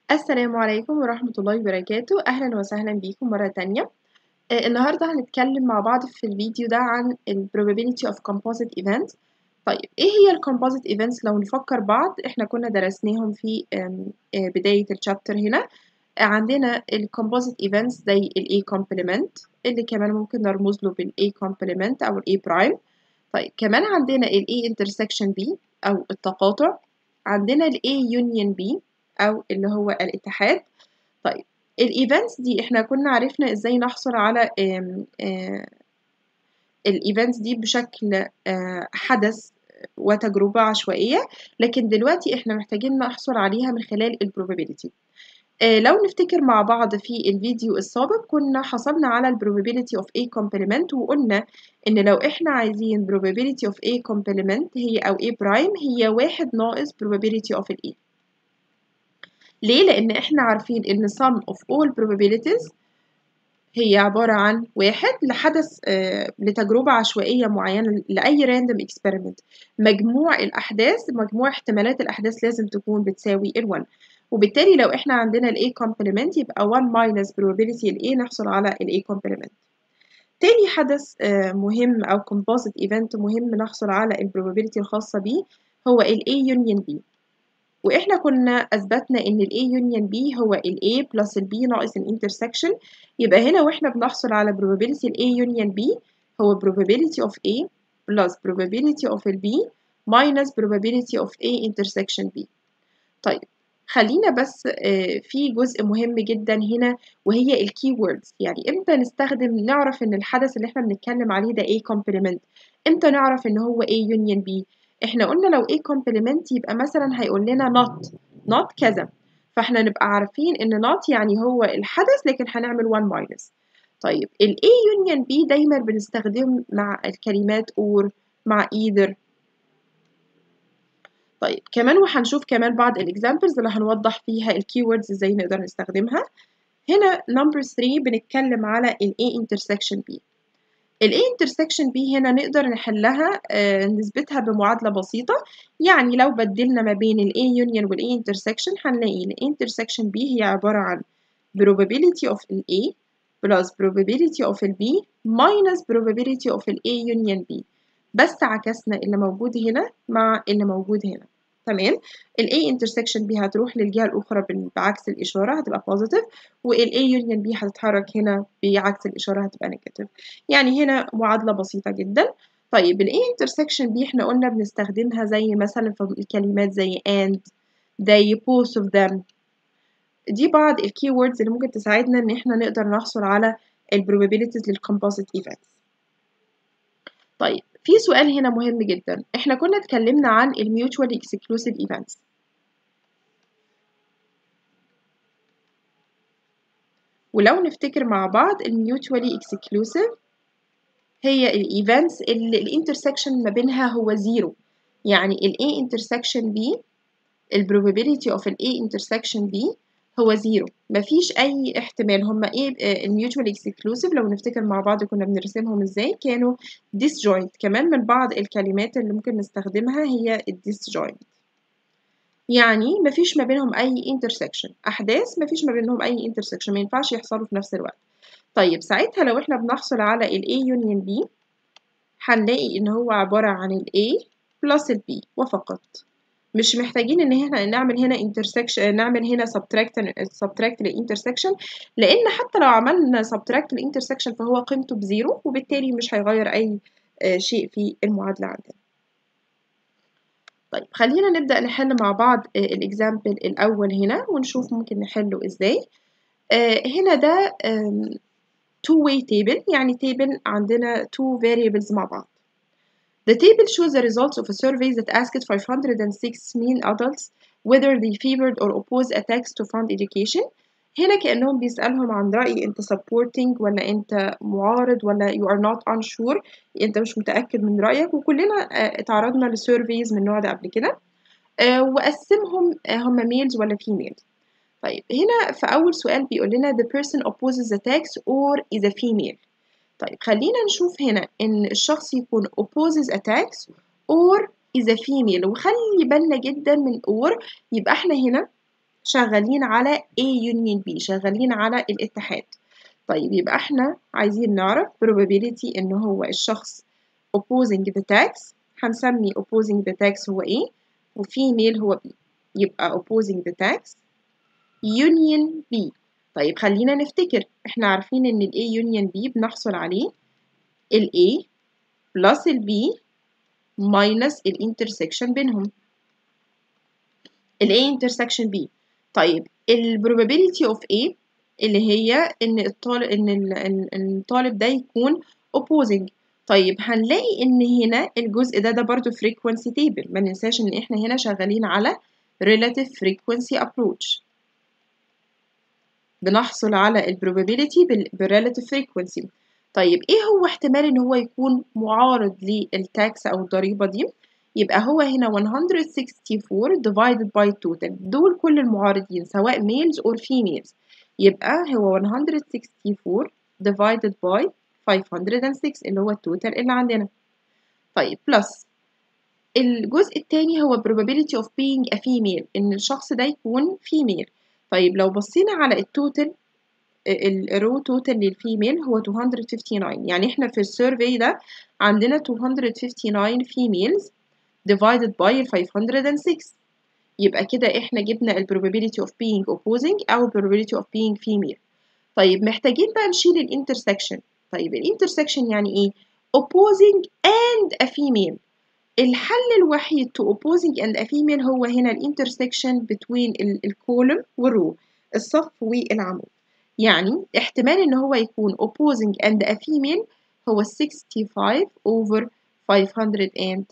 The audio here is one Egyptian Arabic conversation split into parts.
السلام عليكم ورحمة الله وبركاته أهلا وسهلا بيكم مرة تانية آه، النهاردة هنتكلم مع بعض في الفيديو ده عن ال probability of composite events طيب إيه هي ال composite events لو نفكر بعض إحنا كنا درسناهم في آم، آه، بداية الشابتر هنا آه، عندنا ال composite events زي ال A complement اللي كمان ممكن نرمز له بال A complement أو ال A prime طيب كمان عندنا ال A intersection B أو التقاطع عندنا ال A union B أو اللي هو الاتحاد طيب الايفنتس دي احنا كنا عرفنا ازاي نحصل على الايفنتس دي بشكل آه، حدث وتجربة عشوائية لكن دلوقتي احنا محتاجين نحصل عليها من خلال البروبابيلتي لو نفتكر مع بعض في الفيديو السابق كنا حصلنا على ال probability of A complement وقلنا إن لو إحنا عايزين probability of A complement هي أو A prime هي واحد ناقص probability of ال A ليه؟ لأن إحنا عارفين إن sum of all probabilities هي عبارة عن واحد لحدث آه لتجربة عشوائية معينة لأي random experiment مجموع الأحداث مجموع احتمالات الأحداث لازم تكون بتساوي ال 1 وبالتالي لو إحنا عندنا ال A complement يبقى 1 minus probability ال A نحصل على ال A complement تاني حدث آه مهم أو composite event مهم نحصل على ال probability الخاصة بيه هو ال A union B واحنا كنا اثبتنا ان ال A union B هو ال A plus ال B ناقص ال intersection يبقى هنا واحنا بنحصل على probability ال A union B هو probability of A plus probability of ال B minus probability of A intersection B طيب خلينا بس في جزء مهم جدا هنا وهي ال keywords يعني امتى نستخدم نعرف ان الحدث اللي احنا بنتكلم عليه ده A complement امتى نعرف ان هو A union B احنا قلنا لو A complement يبقى مثلا هيقول لنا not not كذا فاحنا نبقى عارفين ان not يعني هو الحدث لكن هنعمل 1 minus طيب ال A union B دايما بنستخدم مع الكلمات or مع either طيب كمان وهنشوف كمان بعض الاكزامبلز اللي هنوضح فيها الكيوردز ازاي نقدر نستخدمها هنا نمبر 3 بنتكلم على ال A intersection B ال A intersection B هنا نقدر نحلها آه نثبتها بمعادلة بسيطة يعني لو بدلنا ما بين ال A union وال A intersection هنلاقي ال A intersection B هي عبارة عن probability of ال A plus probability of ال B minus probability of ال A union B بس عكسنا اللي موجود هنا مع اللي موجود هنا تمام ال A intersection B هتروح للجهة الأخرى بعكس الإشارة هتبقى positive وال A union B هتتحرك هنا بعكس الإشارة هتبقى negative يعني هنا معادلة بسيطة جدا طيب ال A intersection B احنا قلنا بنستخدمها زي مثلا في الكلمات زي and زي both of them دي بعض ال keywords اللي ممكن تساعدنا إن احنا نقدر نحصل على ال probabilities لل composite events طيب في سؤال هنا مهم جدا احنا كنا اتكلمنا عن ال mutually exclusive events ولو نفتكر مع بعض ال mutually exclusive هي ال events اللي ال intersection ما بينها هو زيرو يعني ال A intersection B ال probability of ال A intersection B هو زيرو مفيش أي احتمال هما إيه الميوتوال اكسكلوسيف لو نفتكر مع بعض كنا بنرسمهم إزاي كانوا disjoint كمان من بعض الكلمات اللي ممكن نستخدمها هي disjoint يعني مفيش ما بينهم أي intersection أحداث مفيش ما بينهم أي intersection ما ينفعش يحصلوا في نفس الوقت طيب ساعتها لو إحنا بنحصل على ال A union B هنلاقي إن هو عبارة عن ال A plus ال B وفقط مش محتاجين ان احنا نعمل هنا intersection نعمل هنا subtract subtract للintersection لان حتى لو عملنا subtract للintersection فهو قيمته بزيرو وبالتالي مش هيغير اي شيء في المعادلة عندنا طيب خلينا نبدأ نحل مع بعض الاكزامبل الأول هنا ونشوف ممكن نحله ازاي هنا ده two way table يعني table عندنا two variables مع بعض The table shows the results of a survey that asked 506 mean adults whether they favored or opposed attacks to fund education. هنا كأنهم بيسألهم عن رأي أنت supporting ولا أنت معارض ولا you are not unsure أنت مش متأكد من رأيك وكلنا اتعرضنا لسيرفيز من النوع ده قبل كده وقسمهم هم males ولا females. طيب هنا في أول سؤال بيقول لنا the person opposes attacks or is a female. طيب خلينا نشوف هنا إن الشخص يكون opposes attacks or is a female وخلي بالنا جدا من or يبقى احنا هنا شغالين على A union B شغالين على الاتحاد طيب يبقى احنا عايزين نعرف probability ان هو الشخص opposing the tax هنسمي opposing the tax هو A وفيميل هو B يبقى opposing the tax union B طيب خلينا نفتكر احنا عارفين ان ال A union B بنحصل عليه ال A plus ال B minus ال intersection بينهم ال A intersection B طيب ال probability of A اللي هي ان الطالب ان الطالب ده يكون opposing طيب هنلاقي ان هنا الجزء ده ده برضو frequency table ما ننساش ان احنا هنا شغالين على relative frequency approach بنحصل على ال probability بال relative frequency طيب ايه هو احتمال ان هو يكون معارض للتاكس او الضريبة دي يبقى هو هنا 164 divided by total دول كل المعارضين سواء males or females يبقى هو 164 divided by 506 اللي هو التوتال اللي عندنا طيب بلس الجزء الثاني هو probability of being a female ان الشخص ده يكون female طيب لو بصينا على التوتال الرو توتال للفيميل هو 259 يعني احنا في السيرفي ده عندنا 259 females divided by 506 يبقى كده احنا جبنا ال probability of being opposing او probability of being female طيب محتاجين بقى نشيل الانترسكشن طيب الانترسكشن يعني ايه opposing and a female الحل الوحيد to opposing and a female هو هنا الانترسكشن between الكولوم والرو الصف والعمود يعني احتمال ان هو يكون opposing and a female هو 65 over 506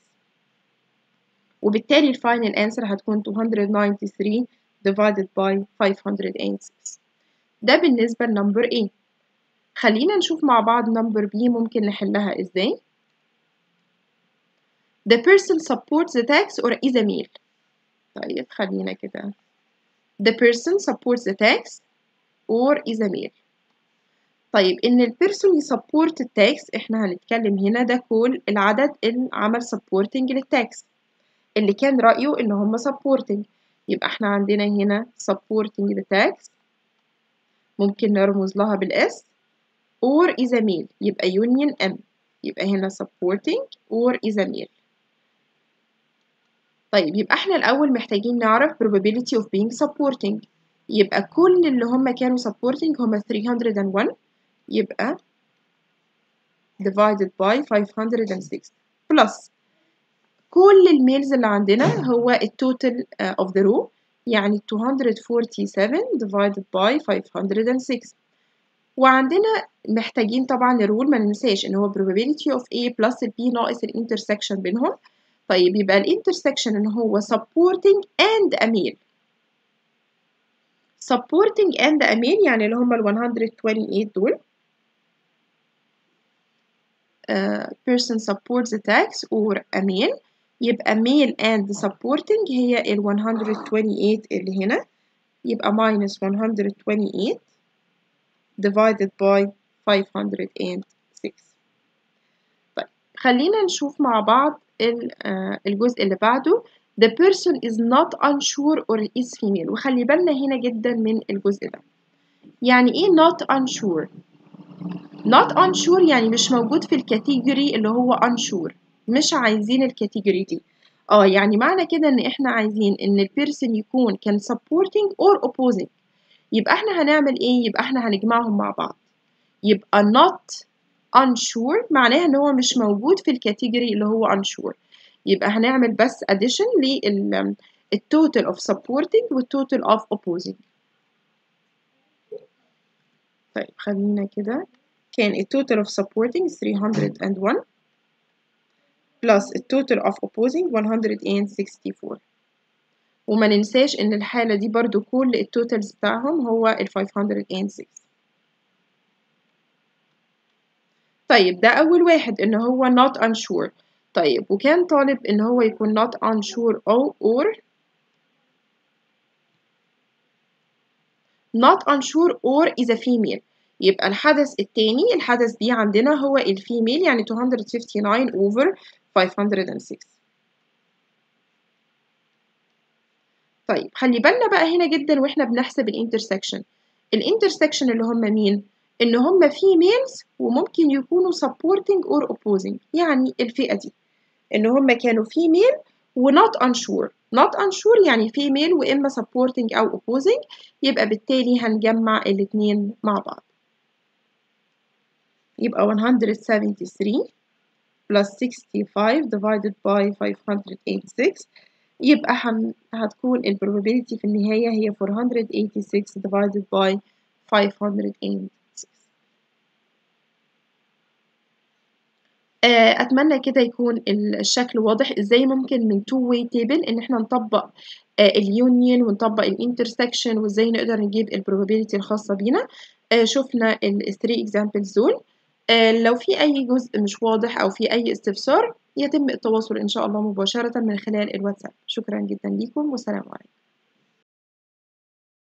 وبالتالي الفاينل انسر هتكون 293 divided by 506 ده بالنسبة لنمبر A خلينا نشوف مع بعض نمبر B ممكن نحلها ازاي The person supports the tax or is a male طيب خلينا كده The person supports the tax or is a male طيب إن البيرسون يسبورت التاكس إحنا هنتكلم هنا ده كل العدد اللي عمل supporting للتاكس اللي كان رأيه إن هم supporting يبقى إحنا عندنا هنا supporting the tax ممكن نرمز لها بالإس or is a male يبقى union M يبقى هنا supporting or is a male طيب يبقى إحنا الأول محتاجين نعرف probability of being supporting يبقى كل اللي هم كانوا supporting هم 301 يبقى divided by 506 plus كل الميلز اللي عندنا هو التوتال of the row يعني 247 divided by 506 وعندنا محتاجين طبعا الرول ما ننساش ان هو probability of A plus ال B ناقص الانترسكشن بينهم طيب يبقى الانترسكشن ان هو supporting and a male supporting and a male يعني اللي هم ال 128 دول uh, person supports the tax or a male يبقى male and supporting هي ال 128 اللي هنا يبقى minus 128 divided by 506 طيب خلينا نشوف مع بعض الجزء اللي بعده the person is not unsure or is female وخلي بالنا هنا جدا من الجزء ده يعني ايه not unsure not unsure يعني مش موجود في الكاتيجوري اللي هو unsure مش عايزين الكاتيجوري دي اه يعني معنى كده ان احنا عايزين ان البيرسون يكون كان supporting or opposing يبقى احنا هنعمل ايه يبقى احنا هنجمعهم مع بعض يبقى not unsure معناها ان هو مش موجود في الكاتيجوري اللي هو unsure يبقى هنعمل بس addition لل التوتال of supporting والتوتال of opposing طيب خلينا كده كان التوتال of supporting 301 plus التوتال of opposing 164 وما ننساش ان الحالة دي برضو كل التوتالز بتاعهم هو ال 506 طيب ده أول واحد إن هو not unsure طيب وكان طالب إن هو يكون not unsure أو or not unsure or is a female يبقى الحدث التاني الحدث دي عندنا هو الفيميل يعني 259 over 506 طيب خلي بالنا بقى هنا جدا واحنا بنحسب الانترسكشن الانترسكشن اللي هم مين ان هم females وممكن يكونوا supporting or opposing يعني الفئة دي ان هم كانوا female و not unsure not unsure يعني female واما supporting او opposing يبقى بالتالي هنجمع الاتنين مع بعض يبقى 173 plus 65 divided by 586 يبقى هن... هتكون ال probability في النهاية هي 486 divided by 586 أتمنى كده يكون الشكل واضح إزاي ممكن من two way table إن إحنا نطبق اليونيون ونطبق الانترسكشن وإزاي نقدر نجيب ال probability الخاصة بينا شفنا ال 3 examples دول لو في أي جزء مش واضح أو في أي استفسار يتم التواصل إن شاء الله مباشرة من خلال الواتساب شكرا جدا لكم والسلام عليكم